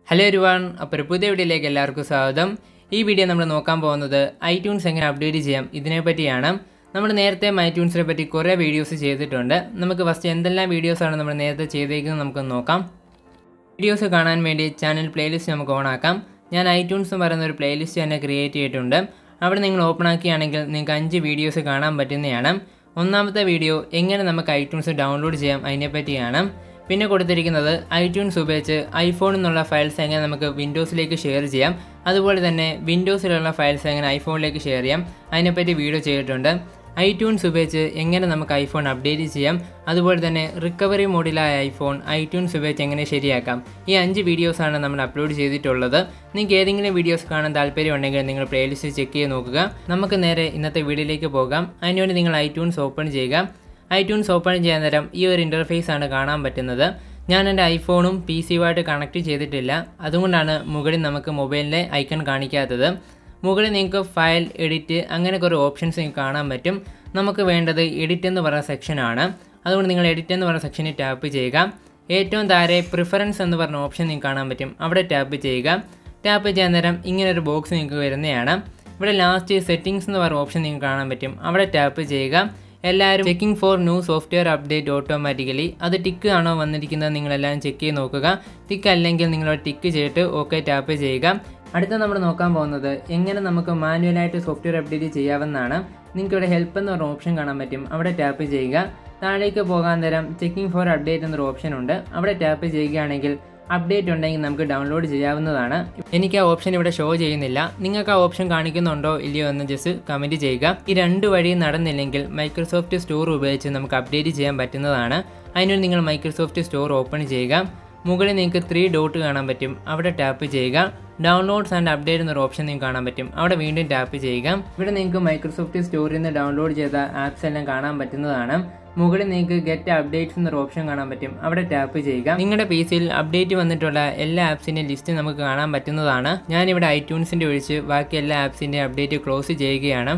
hello ഒരുവാൻ അപ്പോൾ ഒരു പുതിയ വീഡിയോയിലേക്ക് എല്ലാവർക്കും സ്വാഗതം ഈ വീഡിയോ നമ്മൾ നോക്കാൻ പോകുന്നത് ഐട്യൂൺസ് എങ്ങനെ അപ്ഡേറ്റ് ചെയ്യാം ഇതിനെപ്പറ്റിയാണ് നമ്മൾ നേരത്തെ ഐട്യൂൺസിനെ പറ്റി കുറേ വീഡിയോസ് ചെയ്തിട്ടുണ്ട് നമുക്ക് ഫസ്റ്റ് എന്തെല്ലാം വീഡിയോസാണ് നമ്മൾ നേരത്തെ ചെയ്തേക്കുന്നത് നമുക്ക് നോക്കാം വീഡിയോസ് കാണാൻ വേണ്ടി ചാനൽ പ്ലേലിസ്റ്റ് നമുക്ക് ഓൺ ആക്കാം ഞാൻ ഐട്യൂൺസ് എന്ന് പറയുന്ന ഒരു പ്ലേലിസ്റ്റ് തന്നെ ക്രിയേറ്റ് ചെയ്തിട്ടുണ്ട് അവിടെ നിങ്ങൾ ഓപ്പൺ ആക്കിയാണെങ്കിൽ നിങ്ങൾക്ക് അഞ്ച് വീഡിയോസ് കാണാൻ പറ്റുന്നതാണ് ഒന്നാമത്തെ വീഡിയോ എങ്ങനെ നമുക്ക് ഐട്യൂൺസ് ഡൗൺലോഡ് ചെയ്യാം അതിനെപ്പറ്റിയാണ് പിന്നെ കൊടുത്തിരിക്കുന്നത് ഐട്യൂൺസ് ഉപയോഗിച്ച് ഐഫോണിൽ നിന്നുള്ള ഫയൽസ് എങ്ങനെ നമുക്ക് വിൻഡോസിലേക്ക് ഷെയർ ചെയ്യാം അതുപോലെ തന്നെ വിൻഡോസിലുള്ള ഫയൽസ് എങ്ങനെ ഐഫോണിലേക്ക് ഷെയർ ചെയ്യാം അതിനെപ്പറ്റി വീഡിയോ ചെയ്തിട്ടുണ്ട് ഐട്യൂൺസ് ഉപയോഗിച്ച് എങ്ങനെ നമുക്ക് ഐഫോൺ അപ്ഡേറ്റ് ചെയ്യാം അതുപോലെ തന്നെ റിക്കവറി മോഡിലായ ഐഫോൺ ഐട്യൂൺസ് ഉപയോഗിച്ച് എങ്ങനെ ശരിയാക്കാം ഈ അഞ്ച് വീഡിയോസാണ് നമ്മൾ അപ്ലോഡ് ചെയ്തിട്ടുള്ളത് നിങ്ങൾക്ക് ഏതെങ്കിലും വീഡിയോസ് കാണാൻ താല്പര്യമുണ്ടെങ്കിൽ നിങ്ങൾ പ്ലേലിസ്റ്റ് ചെക്ക് ചെയ്ത് നോക്കുക നമുക്ക് നേരെ ഇന്നത്തെ വീഡിയോയിലേക്ക് പോകാം അതിനുവേണ്ടി നിങ്ങൾ ഐട്യൂൺസ് ഓപ്പൺ ചെയ്യുക ഐട്യൂൺസ് ഓപ്പൺ ചെയ്യാൻ നേരം ഈ ഒരു ഇൻ്റർഫേസ് ആണ് കാണാൻ പറ്റുന്നത് ഞാൻ എൻ്റെ ഐഫോണും പി സിയുമായിട്ട് കണക്ട് ചെയ്തിട്ടില്ല അതുകൊണ്ടാണ് മുകളിൽ നമുക്ക് മൊബൈലിലെ ഐക്കൺ കാണിക്കാത്തത് മുകളിൽ നിങ്ങൾക്ക് ഫയൽ എഡിറ്റ് അങ്ങനെ കുറേ ഓപ്ഷൻസ് നിങ്ങൾക്ക് കാണാൻ പറ്റും നമുക്ക് വേണ്ടത് എഡിറ്റ് എന്ന് പറയുന്ന സെക്ഷനാണ് അതുകൊണ്ട് നിങ്ങൾ എഡിറ്റ് എന്ന് പറയുന്ന സെക്ഷനിൽ ടാപ്പ് ചെയ്യുക ഏറ്റവും താഴെ പ്രിഫറൻസ് എന്ന് പറഞ്ഞ ഓപ്ഷൻ നിങ്ങൾക്ക് കാണാൻ പറ്റും അവിടെ ടാപ്പ് ചെയ്യുക ടാപ്പ് ചെയ്യാൻ നേരം ഇങ്ങനെ ഒരു ബോക്സ് നിങ്ങൾക്ക് വരുന്നതാണ് ഇവിടെ ലാസ്റ്റ് സെറ്റിങ്സ് എന്ന് പറയുന്ന ഓപ്ഷൻ നിങ്ങൾക്ക് കാണാൻ പറ്റും അവിടെ ടാപ്പ് ചെയ്യുക എല്ലാവരും checking for new software update automatically അത് ടിക്ക് ആണോ വന്നിരിക്കുന്നത് നിങ്ങളെല്ലാം ചെക്ക് ചെയ്ത് നോക്കുക ടിക്ക് അല്ലെങ്കിൽ നിങ്ങൾ ടിക്ക് ചെയ്തിട്ട് ഓക്കെ ടാപ്പ് ചെയ്യുക അടുത്ത നമ്മൾ നോക്കാൻ പോകുന്നത് എങ്ങനെ നമുക്ക് മാനുവലായിട്ട് സോഫ്റ്റ്വെയർ അപ്ഡേറ്റ് ചെയ്യാവുന്നതാണ് നിങ്ങൾക്ക് ഇവിടെ ഹെൽപ്പ് എന്നൊരു ഓപ്ഷൻ കാണാൻ പറ്റും അവിടെ ടാപ്പ് ചെയ്യുക താഴേക്ക് പോകാൻ നേരം ചെക്കിംഗ് ഫോർ അപ്ഡേറ്റ് എന്നൊരു ഓപ്ഷൻ ഉണ്ട് അവിടെ ടാപ്പ് ചെയ്യുകയാണെങ്കിൽ അപ്ഡേറ്റ് ഉണ്ടെങ്കിൽ നമുക്ക് ഡൗൺലോഡ് ചെയ്യാവുന്നതാണ് എനിക്ക് ആ ഓപ്ഷൻ ഇവിടെ ഷോ ചെയ്യുന്നില്ല നിങ്ങൾക്ക് ആ ഓപ്ഷൻ കാണിക്കുന്നുണ്ടോ ഇല്ലയോ എന്ന് ജസ്റ്റ് കമൻറ്റ് ചെയ്യുക ഈ രണ്ട് വഴി നടന്നില്ലെങ്കിൽ മൈക്രോസോഫ്റ്റ് സ്റ്റോർ ഉപയോഗിച്ച് നമുക്ക് അപ്ഡേറ്റ് ചെയ്യാൻ പറ്റുന്നതാണ് അതിനുവേണ്ടി നിങ്ങൾ മൈക്രോസോഫ്റ്റ് സ്റ്റോർ ഓപ്പൺ ചെയ്യുക മുകളിൽ നിങ്ങൾക്ക് ത്രീ ഡോട്ട് കാണാൻ പറ്റും അവിടെ ടാപ്പ് ചെയ്യുക ഡൗൺലോഡ്സ് ആൻഡ് അപ്ഡേറ്റ് എന്നൊരു ഓപ്ഷൻ നിങ്ങൾക്ക് കാണാൻ പറ്റും അവിടെ വീണ്ടും ടാപ്പ് ചെയ്യുക ഇവിടെ നിങ്ങൾക്ക് മൈക്രോസോഫ്റ്റ് സ്റ്റോറിൽ നിന്ന് ഡൗൺലോഡ് ചെയ്ത ആപ്സ് എല്ലാം കാണാൻ പറ്റുന്നതാണ് മുകളിൽ നിങ്ങൾക്ക് ഗെറ്റ് അപ്ഡേറ്റ്സ് എന്നൊരു ഓപ്ഷൻ കാണാൻ പറ്റും അവിടെ ടാപ്പ് ചെയ്യുക നിങ്ങളുടെ പി സിയിൽ അപ്ഡേറ്റ് വന്നിട്ടുള്ള എല്ലാ ആപ്സിൻ്റെ ലിസ്റ്റ് നമുക്ക് കാണാൻ പറ്റുന്നതാണ് ഞാനിവിടെ ഐട്യൂൺസിൻ്റെ ഒഴിച്ച് ബാക്കി എല്ലാ ആപ്സിൻ്റെ അപ്ഡേറ്റ് ക്ലോസ് ചെയ്യുകയാണ്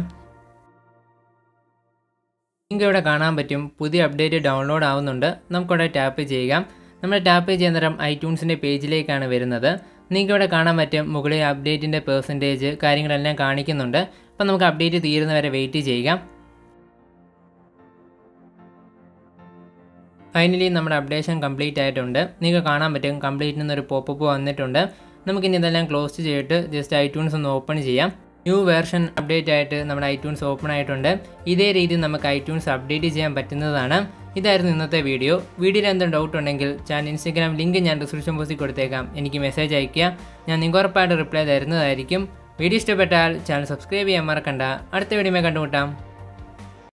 നിങ്ങൾക്ക് ഇവിടെ കാണാൻ പറ്റും പുതിയ അപ്ഡേറ്റ് ഡൗൺലോഡ് ആവുന്നുണ്ട് നമുക്കിവിടെ ടാപ്പ് ചെയ്യുക നമ്മൾ ടാപ്പ് ചെയ്യുന്ന നേരം ഐട്യൂൺസിൻ്റെ പേജിലേക്കാണ് വരുന്നത് നിങ്ങൾക്ക് ഇവിടെ കാണാൻ പറ്റും മുകളിൽ അപ്ഡേറ്റിൻ്റെ പെർസെൻറ്റേജ് കാര്യങ്ങളെല്ലാം കാണിക്കുന്നുണ്ട് അപ്പോൾ നമുക്ക് അപ്ഡേറ്റ് തീരുന്നവരെ വെയിറ്റ് ചെയ്യുക ഫൈനലി നമ്മുടെ അപ്ഡേഷൻ കംപ്ലീറ്റ് ആയിട്ടുണ്ട് നിങ്ങൾക്ക് കാണാൻ പറ്റും കംപ്ലീറ്റ് എന്നൊരു പോപ്പപ്പ് വന്നിട്ടുണ്ട് നമുക്കിനി ഇതെല്ലാം ക്ലോസ് ചെയ്തിട്ട് ജസ്റ്റ് ഐട്യൂൺസ് ഒന്ന് ഓപ്പൺ ചെയ്യാം ന്യൂ വേർഷൻ അപ്ഡേറ്റ് ആയിട്ട് നമ്മുടെ ഐട്യൂൺസ് ഓപ്പൺ ആയിട്ടുണ്ട് ഇതേ രീതിയിൽ നമുക്ക് ഐട്യൂൺസ് അപ്ഡേറ്റ് ചെയ്യാൻ പറ്റുന്നതാണ് ഇതായിരുന്നു ഇന്നത്തെ വീഡിയോ വീഡിയോയിൽ എന്തെങ്കിലും ഡൗട്ട് ഉണ്ടെങ്കിൽ ചാനൽ ഇൻസ്റ്റാഗ്രാം ലിങ്ക് ഞാൻ ഡിസ്ക്രിപ്ഷൻ ബോക്സിൽ കൊടുത്തേക്കാം എനിക്ക് മെസ്സേജ് അയയ്ക്കുക ഞാൻ നിങ്ങൾക്ക് ഉറപ്പായിട്ട് റിപ്ലൈ തരുന്നതായിരിക്കും വീഡിയോ ഇഷ്ടപ്പെട്ടാൽ ചാനൽ സബ്സ്ക്രൈബ് ചെയ്യാൻ മറക്കണ്ട അടുത്ത വീഡിയോ കണ്ടുമുട്ടാം